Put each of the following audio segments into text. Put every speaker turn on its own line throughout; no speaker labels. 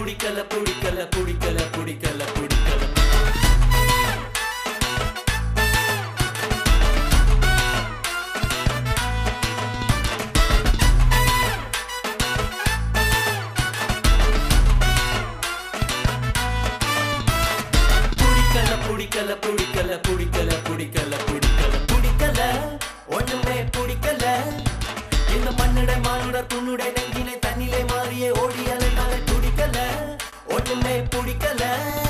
பிடிக்கல பிடிக்கல பிடிக்கல பிடிக்கல பிடிக்கல பிடிக்கல பிடிக்கல பிடிக்கல பிடிக்கல பிடிக்கல பிடிக்கல பிடிக்கல ஒண்ணுமே பிடிக்கல இந்த மண்ணிடை மானுட துண்ணுடை நெஞ்சினை தண்ணிலே மாறியே ஓடி அலைந்தாலே பிடிக்கல ஒண்ணுமே பிடிக்கல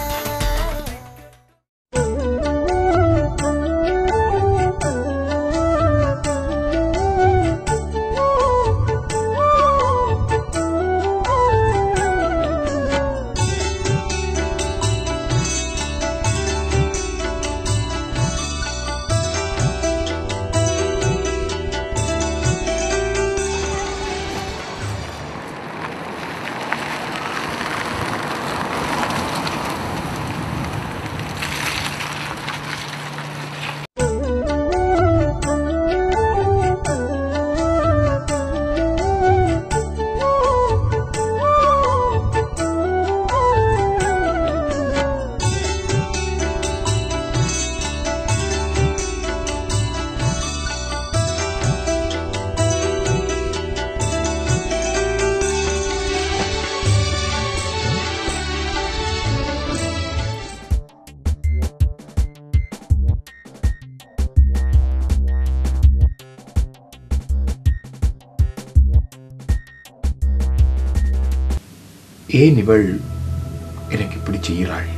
ஏன் இவள் எனக்கு இப்படி செய்கிறாள்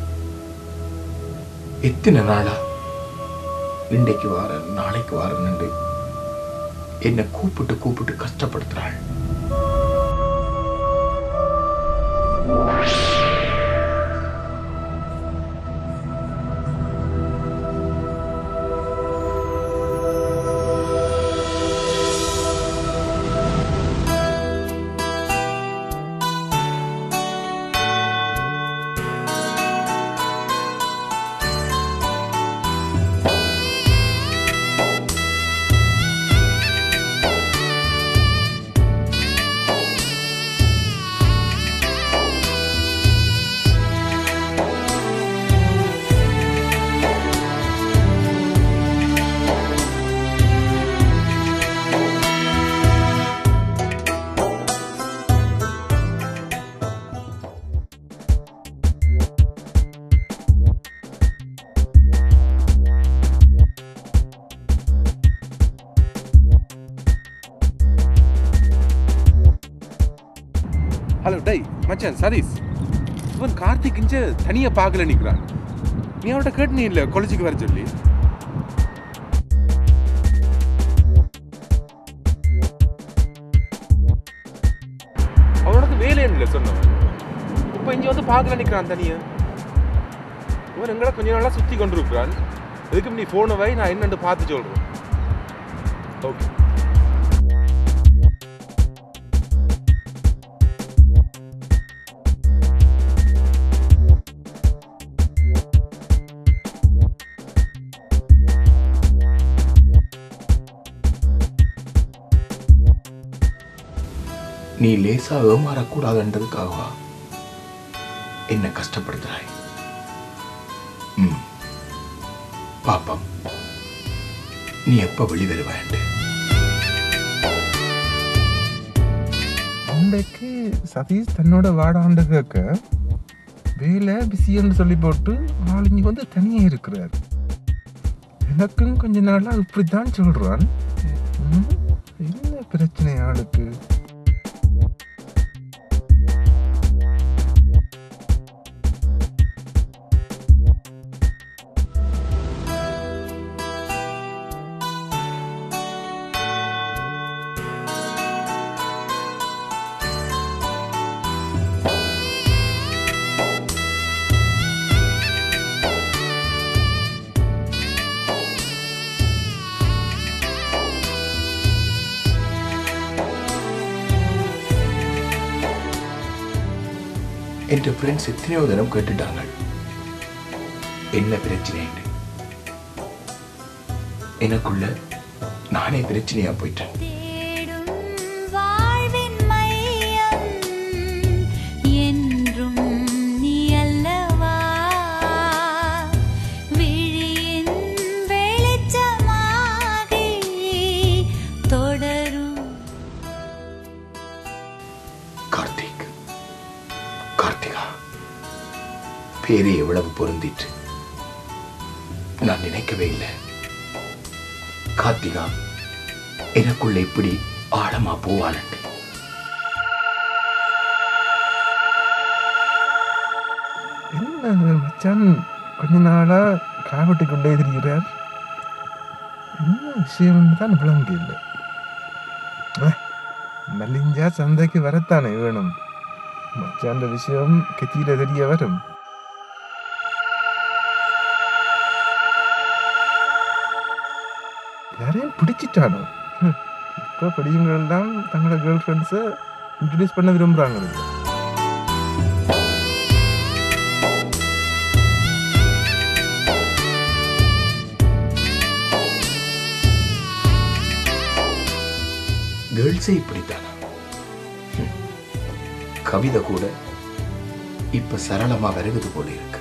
எத்தனை நாளா இன்றைக்கு வார நாளைக்கு வாரன்னு என்னை கூப்பிட்டு கூப்பிட்டு கஷ்டப்படுத்துறாள்
ஹலோ டை மச்சான் சதீஷ் இவன் கார்த்திக் இஞ்ச தனியா பார்க்கல நிக்கிறான் நீ அவட்ட கேட்டு நீ இல்ல காலேஜுக்கு வர சொல்லி அவனுக்கு வேலை இல்லை சொன்னவன் இப்போ இங்க வந்து பார்க்கல நிக்கிறான் தனியா இவன் எங்களை கொஞ்ச நாளா சுத்தி கொண்டிருக்கிறான் எதுக்கு நீ போனை வை நான் என்னன்னு பார்த்து சொல்றேன் ஓகே
நீ லேசா ஏமாறக்கூடாதுன்றதுக்காகவா என்ன கஷ்டப்படுத்துறாய் ம் பாப்பம் நீ எப்ப வெளி வருவாயண்டு
அன்றைக்கு சதீஷ் தன்னோட வாடாண்டு கேட்க வேலை பிஸின்னு சொல்லி போட்டு ஆள் இங்க வந்து தனியாக இருக்கிறார் எனக்கும் கொஞ்ச நாளா இப்படித்தான் சொல்றான் ம், என்ன பிரச்சனை ஆளுக்கு
என் ஃப்ரெண்ட்ஸ் எத்தனையோ தினம் கேட்டுட்டாங்க என்ன பிரச்சனைன்னு எனக்குள்ள நானே பிரச்சனையா போயிட்டேன்
தேடும் வாழ்வின் மையம் என்றும்
பேரே எவ்வளவு பொருந்திற்று நான் நினைக்கவே இல்லை கார்த்திகா எனக்குள்ள இப்படி ஆழமா போவானண்டு
என்ன மச்சான் கொஞ்ச நாளா காவட்டி கொண்டே திரிகிறார் என்ன விஷயம்னு தான் விளங்க இல்லை மலிஞ்சா சந்தைக்கு வரத்தானே வேணும் மச்சான் விஷயம் கெத்தியில தெரிய வரும் யாரையும் பிடிச்சிட்டானோ ஹம். இப்ப படியுங்கள் தான் தங்களோட கேர்ள் ஃப்ரெண்ட்ஸை இன்ட்ரடியூஸ் பண்ண விரும்புறாங்க
கேர்ள்ஸே இப்படித்தானா ஹம். கவிதை கூட இப்ப சரளமா வருவது போல இருக்கு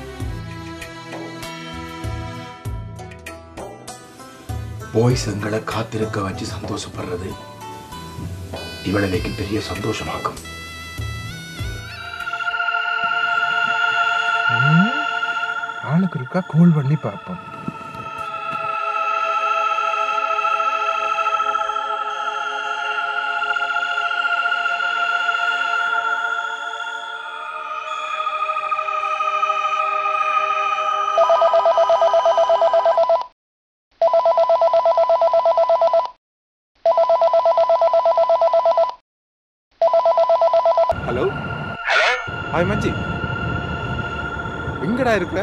பாய்ஸ் எங்களை காத்திருக்க வச்சு சந்தோஷப்படுறது இவ்வளவைக்கு பெரிய சந்தோஷமாக்கும்
ம், ஆளுக்கு இருக்கா கோல் பண்ணி பார்ப்போம்
ஹலோ
ஹலோ
ஹாய் மச்சி எங்கடா இருக்கிற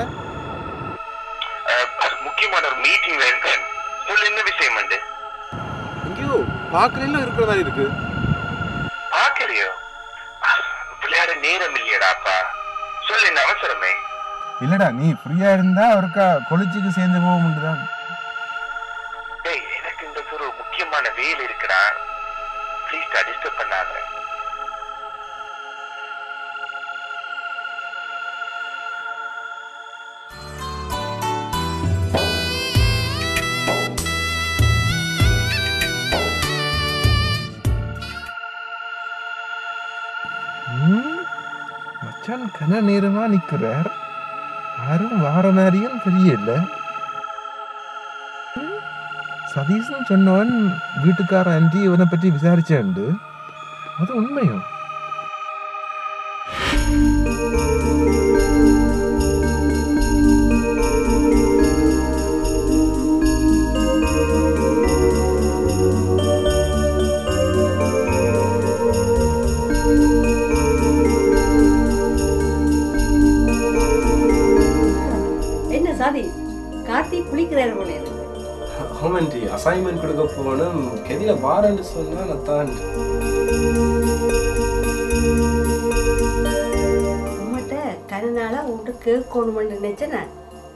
அது முக்கியமான ஒரு மீட்டிங்ல இருக்கேன் சொல்லு என்ன விஷயம் வந்து
எங்கேயோ பார்க்கல இருக்கிற மாதிரி இருக்கு
பாக்கலையோ விளையாட நேரம் இல்லையடாப்பா சொல்லு என்ன அவசரமே
இல்லடா நீ ஃப்ரீயா இருந்தா ஒருக்கா கொளிச்சுக்கு சேர்ந்து போக முடியுதான்
டேய் எனக்கு இந்த ஒரு முக்கியமான வேலை இருக்குடா ப்ளீஸ் டிஸ்டர்ப் பண்ணாத
ம், மச்சான் கன நேரமா நிக்கிறார் யாரும் வார மாதிரியும் தெரியல ம், சதீஷ்னு சொன்னவன் வீட்டுக்கார ஆண்டி இவனை பற்றி விசாரிச்சாண்டு அது உண்மையும்
என்ன சாதி கார்த்தி குளிக்கிறாரு போல இருக்கு.
ஆமாண்டி அசைன்மெண்ட் கொடுக்க போகணும் கெதியில வாரன்னு சொன்னா நான் தான்
உம்மட்ட கருநாளா உன்ட்டு கேட்கணும்னு நினைச்சேன் நான்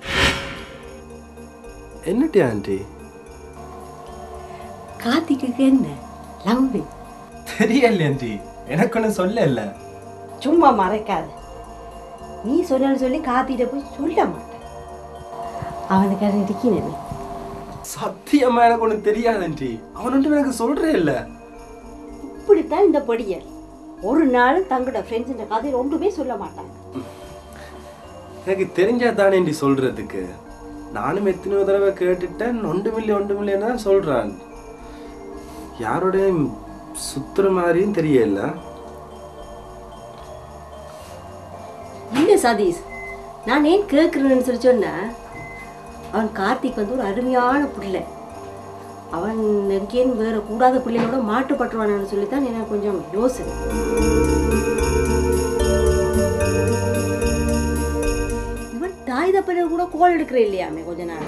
என்னட்டி ஆண்டி
கார்த்திக்கு என்ன லவ்வி
தெரியல ஆண்டி எனக்கு ஒன்றும் சொல்ல இல்ல
சும்மா மறைக்காத நீ சொன்னு சொல்லி காத்திட்ட போய் சொல்ல மாட்டேன் அவனுக்கு அது இருக்கிறேன்
சத்தியமா எனக்கு ஒன்றும் தெரியாது ஆண்டி அவன் ஒன்றும் எனக்கு சொல்றே இல்ல
இப்படித்தான் இந்த படியர் ஒரு நாள் தங்களோட ஃப்ரெண்ட்ஸ் இந்த கதையில் ஒன்றுமே சொல்ல மாட்டாங்க
எனக்கு தெரிஞ்சா தானே ஆண்டி சொல்றதுக்கு நானும் எத்தனையோ தடவை கேட்டுட்டேன் ஒன்று மில்லி ஒன்று மில்லியன் தான் சொல்றான் யாரோடையும் சுத்துற மாதிரியும் தெரியல
இல்ல சதீஷ் நான் ஏன் கேட்குறேன்னு சொல்லி சொன்னா அவன் கார்த்திக் வந்து ஒரு அருமையான பிள்ளை அவன் எங்கேயும் வேற கூடாத பிள்ளைகளோட மாட்டுப்பட்டுருவானு சொல்லி தான் எனக்கு கொஞ்சம் யோசனை இவன் தாய் தப்பனை கூட கோல் எடுக்கிற இல்லையாமே கொஞ்ச நாள்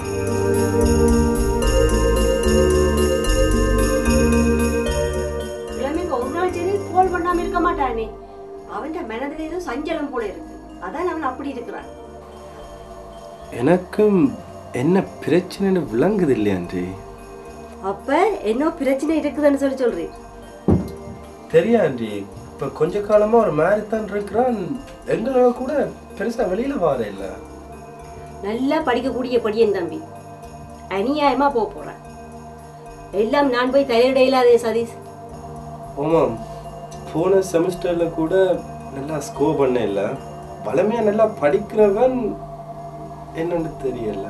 கிழமைக்கு ஒரு நாள் சரி கோல் பண்ணாம இருக்க மாட்டானே அவன் மனதில் ஏதோ சஞ்சலம் போல இருக்கு அதான் அவன் அப்படி இருக்கிறான்
எனக்கும் என்ன பிரச்சனைன்னு விளங்குது இல்லையாண்டி
அப்ப என்ன பிரச்சனை இருக்குதுன்னு சொல்லி சொல்றேன்
தெரியாண்டி இப்ப கொஞ்ச காலமா ஒரு மாதிரி தான் இருக்கிறான் எங்களோட கூட பெருசா வெளியில வார இல்ல
நல்லா படிக்கக்கூடிய படியன் தம்பி அநியாயமா போக போறான் எல்லாம் நான் போய் தலையிட இல்லாதே சதீஷ்
ஆமாம் போன செமஸ்டர்ல கூட நல்லா ஸ்கோர் பண்ண இல்ல வளமையா நல்லா படிக்கிறவன் என்னன்னு தெரியல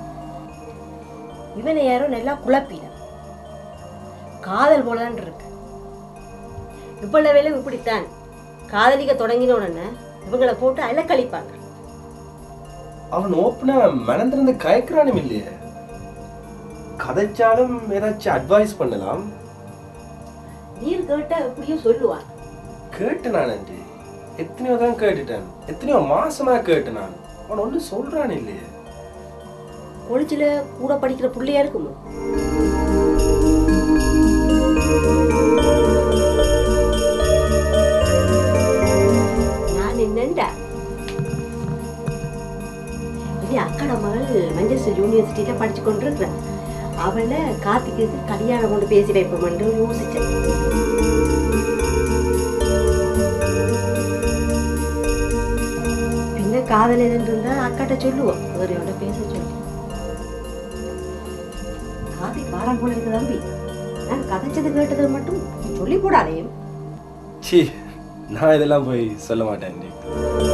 இவனை யாரோ நல்லா குழப்பின காதல் போலதான் இருக்கு இவ்வளவு வேலை இப்படித்தான் காதலிக்க தொடங்கின உடனே இவங்களை போட்டு அலக்கழிப்பாங்க
அவன் ஓப்பனா மனந்திருந்து கயக்கிறானும் இல்லையே கதைச்சாலும் ஏதாச்சும் அட்வைஸ் பண்ணலாம்
நீர் கேட்டா எப்படியும் சொல்லுவான்
கேட்டேன் நான் ஆண்டி எத்தனையோ தான் கேட்டுட்டேன் எத்தனையோ மாசமா கேட்டேன் நான் அவன் ஒன்றும் சொல்றான் இல்லையே
கொளிச்சில கூட படிக்கிற பிள்ளையா இருக்குமோ நான் என்னண்டா இது அக்கட மகள் மஞ்சள் யூனிவர்சிட்டியில படிச்சு கொண்டிருக்கிறேன் அவளை கார்த்திக்கு கல்யாணம் கொண்டு பேசி வைப்போம்னு யோசிச்சேன் பின்ன காதல் எதுன்னு இருந்தா அக்காட்ட சொல்லுவோம் வேறையோட பேச சொல்லி காதி பாடம் போல இருக்கு தம்பி நான் கதைச்சது கேட்டது மட்டும் சொல்லி போடாதே
சி நான் இதெல்லாம் போய் சொல்ல மாட்டேன் ஆண்டி